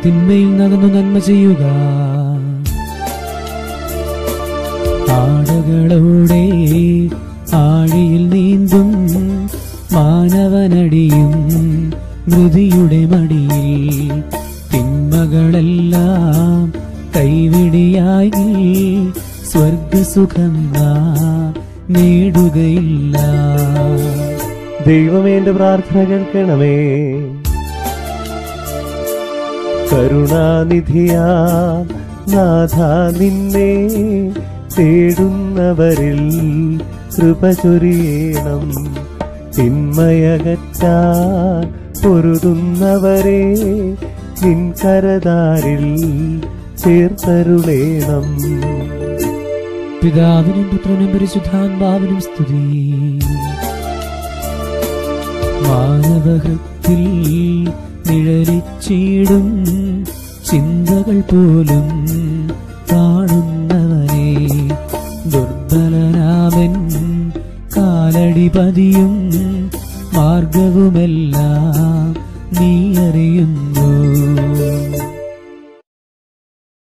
തിന്മയിൽ നകന്നു നന്മ ചെയ്യുക ആടകളോടെ ആഴിയിൽ നീന്തും മാനവനടിയും മൃതിയുടെ മടിയിൽ തിന്മകളെല്ലാം കൈവിടിയായി സ്വർഗസുഖം നാം നേടുകയില്ല ദൈവമേ എന്റെ പ്രാർത്ഥന കേൾക്കണമേ കരുണാനിധിയാ നാഥ നിന്നെ തേടുന്നവരിൽ കൃപ ചൊരിയണം തിന്മയകറ്റാൻ പൊരുതുന്നവരെ നിൻ കരതാരിൽ ചേർത്തരുളേണം പിതാവിനും പുത്രനും പരിശുദ്ധാത്മാവിനും സ്തുതി മാനവഹത്തിൽ നിഴലിച്ചിടും ചിന്തകൾ പോലും കാണുന്നവനെ ദുർബലനാമൻ കാലടി പതിയും മാർഗവുമെല്ലാം നീ അറിയുന്നു